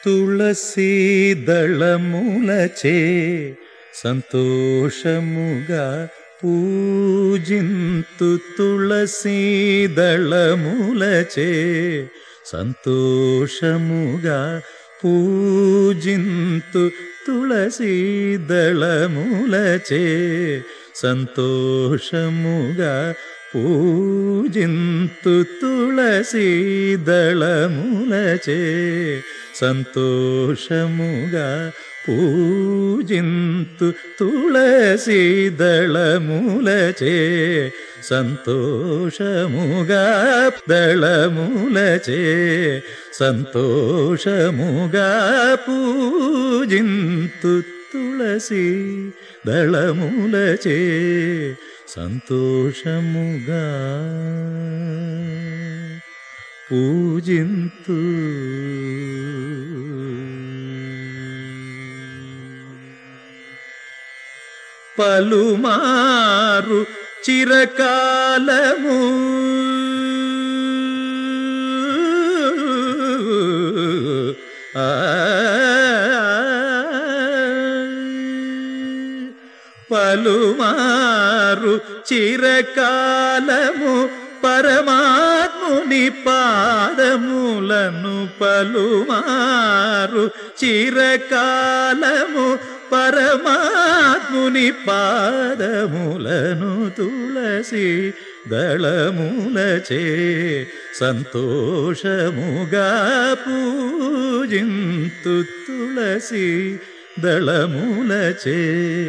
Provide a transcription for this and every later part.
తులసీ దళములచే సంతోషముగా పూజింతు తులసీ దళములచే సంతోషముగా పూజింతు తులసీ దళములచే సంతోషముగా పూజింతు తులసీ దళములచే సంతోషముగా పూజింతు తులసీ దళములచే సంతోషముగా దళములచే సంతోషముగా పూజింతు తులసీ దళములచే సంతోషముగా పూజింతు పలుమారు చిరకాలము ఆ పలుమారు చిరకాలము పరమాత్ముని పాదములను పలుమారు చిరకాలము పరమాత్ముని పాదములను తులసి దళములచే సంతోషముగా పూజింతు తులసి దళములచే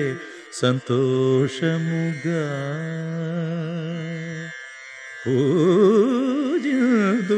సంతోషముగా పూజదు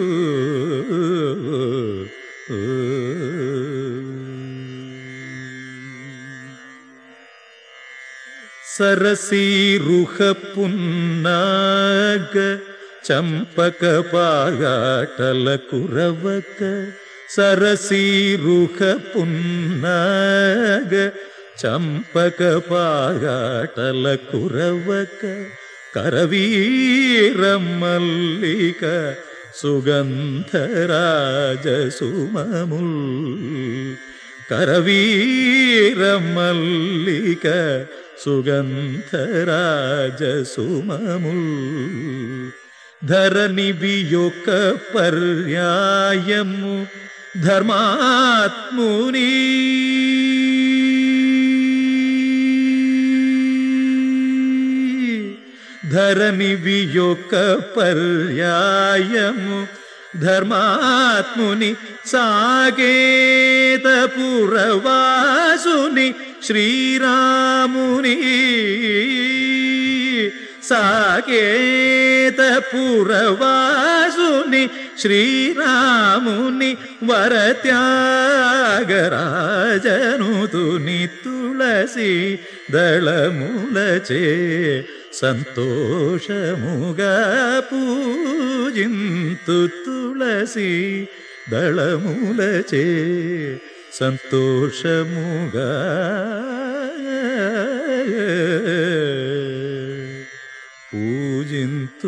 సరసీరుహ పున్నాగ చంపక పాగాటల కురవక సరసీరుహ పున్నాగ చంపక పాగాటల కురవక కరవీర మల్లిక సుగంధరాజ సుమముల్ కరవీర మల్లిక సుగంధరాజ సుమముల్ ధరణి వియొక పర్యాయము ధర్మాత్ముని ధరణి వియొక పర్యాయము ధర్మాత్ముని సాగేత పురవాసుని శ్రీరాముని సాకేత పురవాసుని శ్రీరాముని వరత్యాగరాజనుతుని తులసి దళములచే సంతోషముగా పూజింతు తులసి దళములచే సంతోషముగా పూజింతు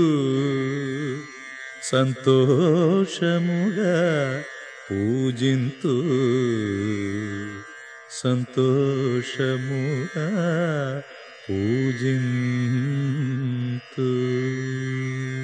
సంతోషముగా పూజింతు సంతోషముగా పూజింతు